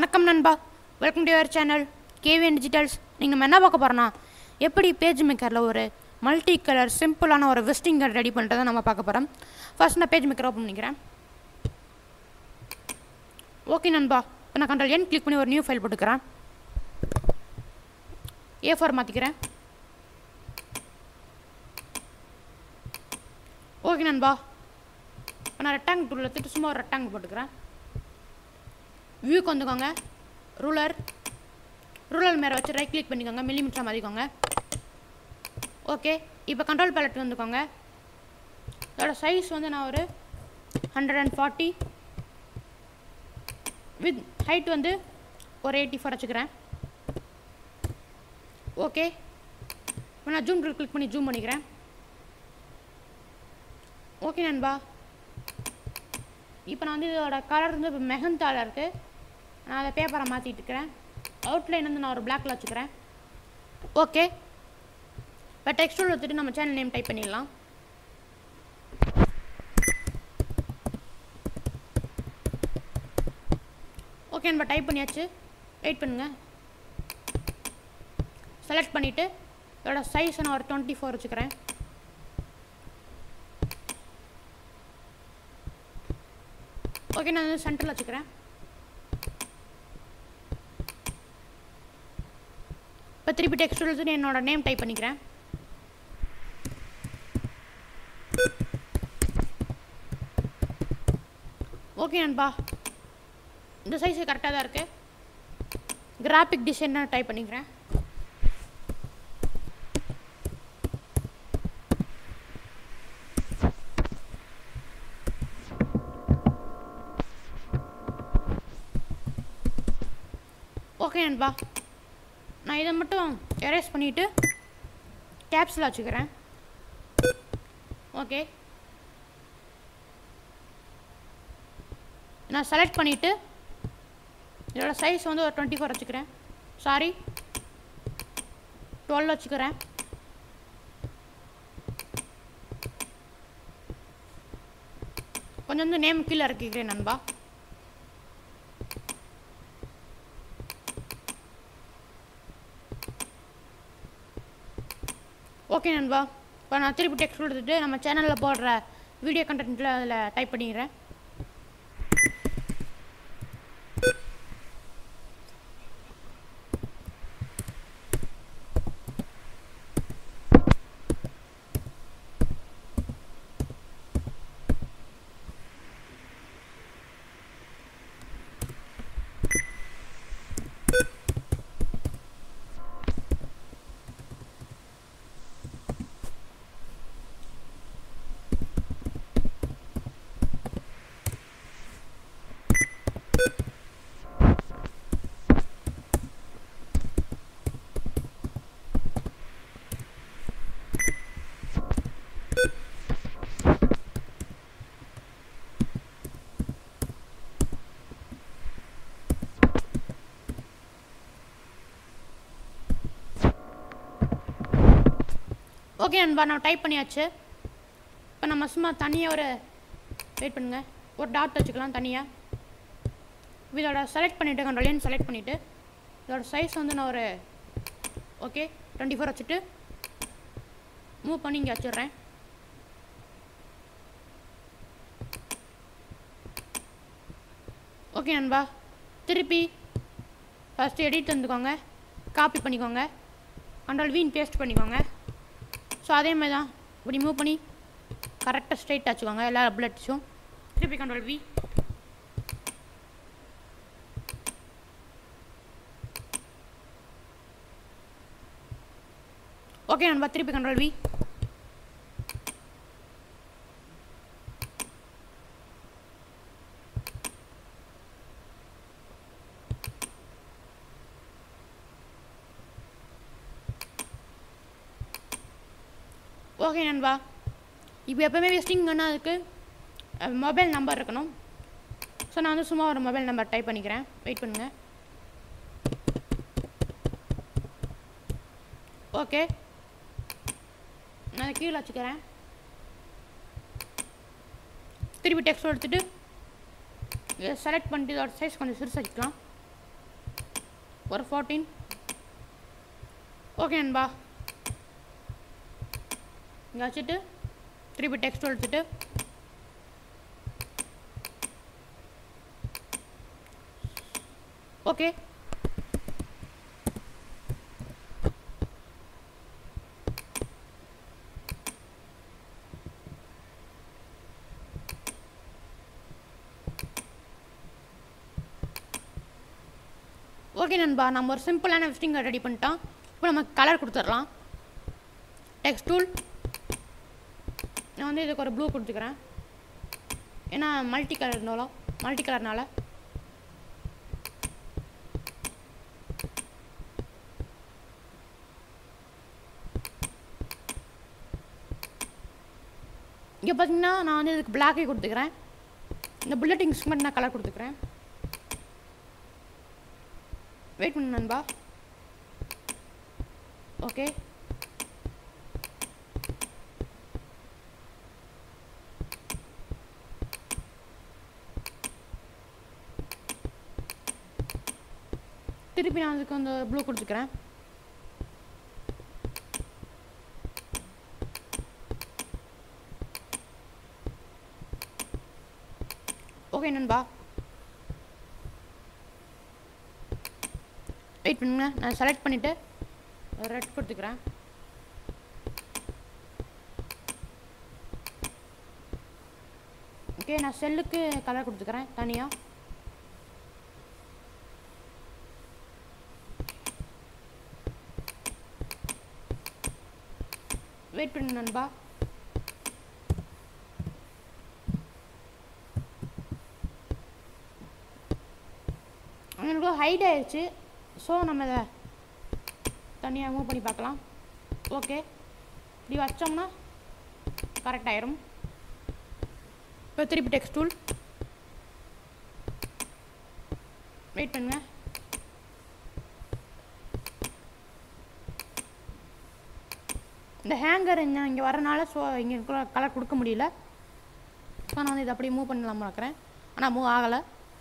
வணக்கம் நண்பா welcome to your channel KVN digitals நீங்கள் நம்ம என்ன பார்க்க போகிறோன்னா எப்படி பேஜ் மேக்கரில் ஒரு மல்டி கலர் சிம்பிளான ஒரு விசிட்டிங் கார்டு ரெடி பண்ணுறதை நம்ம பார்க்க போகிறோம் ஃபர்ஸ்ட் நான் பேஜ் மேக்கர் ஓப்பன் பண்ணிக்கிறேன் ஓகே நண்பா இப்போ நான் கண்ட்ரோல் என் கிளிக் பண்ணி ஒரு நியூ ஃபைல் போட்டுக்கிறேன் ஏ ஃபோர் மாற்றிக்கிறேன் ஓகே நண்பா இப்போ நான் ரெக்டாங் டூலில் எடுத்துட்டு சும்மா ஒரு ரெக்டாங் போட்டுக்கிறேன் வியூக்கு வந்துக்கோங்க ரூலர் ரூலர் மேலே வச்சு ரைட் கிளிக் பண்ணிக்கோங்க மில்லிமீட்டராக மாற்றிக்கோங்க ஓகே இப்போ கண்ட்ரோல் பேலட் வந்துக்கோங்க இதோட சைஸ் வந்து நான் ஒரு hundred and forty width height வந்து ஒரு எயிட்டி ஃபோர் வச்சுக்கிறேன் ஓகே இப்போ நான் ஜூம் கிளிக் பண்ணி ஜூம் பண்ணிக்கிறேன் ஓகே நண்பா இப்போ நான் வந்து இதோட கலர் வந்து இப்போ மெகந்தாவில் இருக்குது நான் அதை பேப்பரை மாற்றிட்டு இருக்கிறேன் அவுட்லைன் வந்து நான் ஒரு பிளாக்ல வச்சுக்கிறேன் ஓகே இப்போ டெக்ஸ்டூல் எடுத்துட்டு நம்ம சேனல் நேம் டைப் பண்ணிடலாம் ஓகே நம்ம டைப் பண்ணியாச்சு வெயிட் பண்ணுங்க செலக்ட் பண்ணிவிட்டு இதோட சைஸ் நான் ஒரு டுவெண்ட்டி ஃபோர் வச்சுக்கிறேன் ஓகே நான் வந்து சென்டரில் வச்சுக்கிறேன் இப்போ திருப்பி டெக்ஸ்ட் எடுத்துட்டு என்னோட நேம் டைப் பண்ணிக்கிறேன் ஓகே நண்பா இந்த சைஸ் கரெக்டாக தான் இருக்குது கிராஃபிக் டிசைன் டைப் பண்ணிக்கிறேன் ஓகே நண்பா நான் இதை மட்டும் எரேஸ் பண்ணிவிட்டு கேப்ஸில் வச்சுக்கிறேன் ஓகே நான் செலக்ட் பண்ணிவிட்டு இதோட சைஸ் வந்து ஒரு டுவெண்ட்டி ஃபோர் வச்சுக்கிறேன் சாரி டுவெல் வச்சுக்கிறேன் கொஞ்சம் வந்து நேம் கீழே இறக்கிக்கிறேன் நண்பா ஓகே நண்பா இப்போ நான் திருப்பி டெக்ஸ்ட் கொடுத்துட்டு நம்ம சேனலில் போடுற வீடியோ கண்டென்ட்டில் அதில் டைப் பண்ணிக்கிறேன் ஓகே நண்பா நான் டைப் பண்ணியாச்சு இப்போ நம்ம சும்மா தனியாக ஒரு வெயிட் பண்ணுங்க ஒரு டாட் வச்சுக்கலாம் தனியாக இதோட செலக்ட் பண்ணிவிட்டு கண்ட்ரோல் செலக்ட் பண்ணிவிட்டு இதோட சைஸ் வந்து நான் ஒரு ஓகே டுவெண்ட்டி ஃபோர் வச்சுட்டு மூவ் பண்ணி இங்கே வச்சிடுறேன் ஓகே நண்பா திருப்பி ஃபஸ்ட்டு எடிட் வந்துக்கோங்க காப்பி பண்ணிக்கோங்க கண்ட்ரோல் வீன் பேஸ்ட் பண்ணிக்கோங்க ஸோ அதே மாதிரி தான் இப்படி மூவ் பண்ணி கரெக்டாக ஸ்ட்ரைட் வச்சுக்கோங்க எல்லா பிளட்ஸும் திருப்பி கண்ட்ரோல் வி ஓகே நண்பா திருப்பி கண்ட்ரோல் வி ஓகே நண்பா இப்போ எப்போவுமே விசிட்டிங்கன்னா அதுக்கு மொபைல் நம்பர் இருக்கணும் ஸோ நான் வந்து சும்மா ஒரு மொபைல் நம்பர் டைப் பண்ணிக்கிறேன் வெயிட் பண்ணுங்கள் ஓகே நான் அதை கீழே வச்சுக்கிறேன் திருப்பி டெக்ஸ்ட் எடுத்துட்டு இதை செலக்ட் பண்ணிட்டு இதோட சைஸ் கொஞ்சம் சிறுசு வச்சுக்கலாம் ஒரு ஃபோர்டீன் ஓகே நண்பா இங்கே வச்சுட்டு திருப்பி டெக்ஸ்ட் எடுத்துட்டு ஓகே ஓகே நண்பா நம்ம ஒரு சிம்பிளான விசிட்டிங் கார்டு ரெடி பண்ணிட்டோம் இப்போ நம்ம கலர் கொடுத்துடலாம் டெக்ஸ்ட் டூல் நான் வந்து இதுக்கு ஒரு ப்ளூ கொடுத்துக்கிறேன் ஏன்னா மல்டி கலர் இருந்தாலும் மல்டி கலர்னால இங்கே பார்த்தீங்கன்னா நான் வந்து இதுக்கு பிளாக்கே கொடுத்துக்கிறேன் இந்த புல்லட் இங்க்ஸ்க்கு மட்டும் நான் கலர் கொடுத்துக்கிறேன் வெயிட் பண்ணு நண்பா ஓகே திருப்பி நான் அதுக்கு அந்த ப்ளூ கொடுத்துக்கிறேன் ஓகே நண்பா வெயிட் பண்ணுங்க நான் செலக்ட் பண்ணிவிட்டு ரெட் கொடுத்துக்கிறேன் ஓகே நான் செல்லுக்கு கலர் கொடுத்துக்கிறேன் தனியாக வெயிட் பண்ணு நண்பா எனக்கு ஹைட் ஆயிடுச்சு ஸோ நம்ம இதை தனியாக மூவ் பண்ணி பார்க்கலாம் ஓகே இப்படி வச்சோம்னா கரெக்ட் ஆயிரும் இப்போ திருப்பி டெக்ஸ்ட் டூல் வெயிட் பண்ணுங்க இந்த ஹேங்கர் இங்கே இங்கே வரனால ஸோ இங்கே கலர் கொடுக்க முடியல ஸோ நான் வந்து இதை அப்படியே மூவ் பண்ணலாம் பார்க்குறேன் ஆனால் மூவ் ஆகலை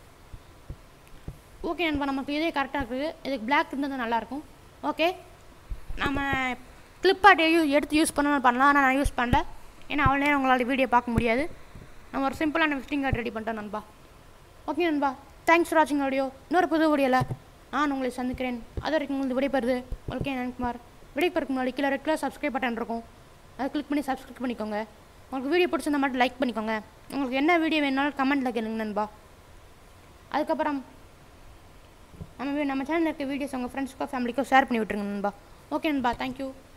ஓகே நண்பா நமக்கு இதே கரெக்டாக இருக்குது இதுக்கு பிளாக் இருந்தது நல்லாயிருக்கும் ஓகே நம்ம கிளிப் ஆர்ட் எடுத்து யூஸ் பண்ணணும் பண்ணலாம் ஆனால் நான் யூஸ் பண்ணல ஏன்னா அவ்வளோ நேரம் உங்களால் வீடியோ பார்க்க முடியாது நம்ம ஒரு சிம்பிளான விசிட்டிங் கார்டு ரெடி பண்ணிட்டோம் நண்பா ஓகே நண்பா தேங்க்ஸ் ஃபார் வாட்சிங் வீடியோ இன்னொரு புது வீடியோவில் நான் உங்களை சந்திக்கிறேன் அது வரைக்கும் உங்களுக்கு விடைபெறுது ஓகே நன்குமார் விடைபெறக்கு முன்னாடி கீழே ரெட் கலர் சப்ஸ்கிரைப் பட்டன் இருக்கும் அதை கிளிக் பண்ணி சப்ஸ்கிரைப் பண்ணிக்கோங்க உங்களுக்கு வீடியோ பிடிச்சிருந்தா மட்டும் லைக் பண்ணிக்கோங்க உங்களுக்கு என்ன வீடியோ வேணாலும் கமெண்ட்டில் கேளுங்க நண்பா அதுக்கப்புறம் நம்ம வீ- நம்ம சேனலில் இருக்க வீடியோஸ் உங்கள் ஃப்ரெண்ட்ஸ்க்கோ ஃபேமிலிக்கோ ஷேர் பண்ணி விட்டுருங்க நண்பா ஓகே நண்பா தேங்க்யூ